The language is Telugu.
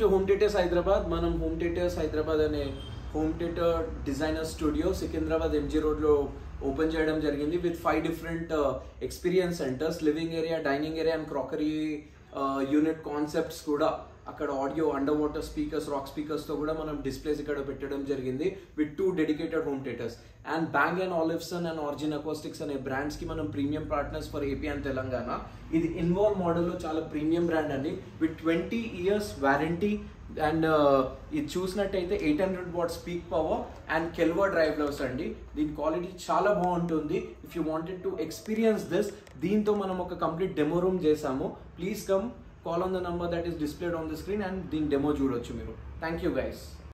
టు హోమ్ థియేటర్స్ హైదరాబాద్ మనం హోమ్ థియేటర్స్ హైదరాబాద్ అనే home theatre designer studio Secunderabad MG రోడ్లో ఓపెన్ చేయడం జరిగింది with five different experience centres living area dining area and crockery unit concepts కూడా అక్కడ audio under water speakers rock speakers తో కూడా మనం డిస్ప్లేస్ ఇక్కడ పెట్టడం జరిగింది with two dedicated home theatres and Bang and Olufsen and Origin acoustics అనే బ్రాండ్స్ కి మనం premium partners for AP and Telangana ఇది ఇన్వాల్వ్ మోడల్లో చాలా ప్రీమియం బ్రాండ్ అండి with twenty years warranty and ఇది చూసినట్టయితే eight hundred watt speak power and Kevlar drivers అండి దీని క్వాలిటీ చాలా బాగుంటుంది if you wanted to experience this దీంతో మనం ఒక కంప్లీట్ డెమో రూమ్ చేసాము please come call on the number that is displayed on the screen and దీని డెమో చూడొచ్చు మీరు థ్యాంక్ యూ గైస్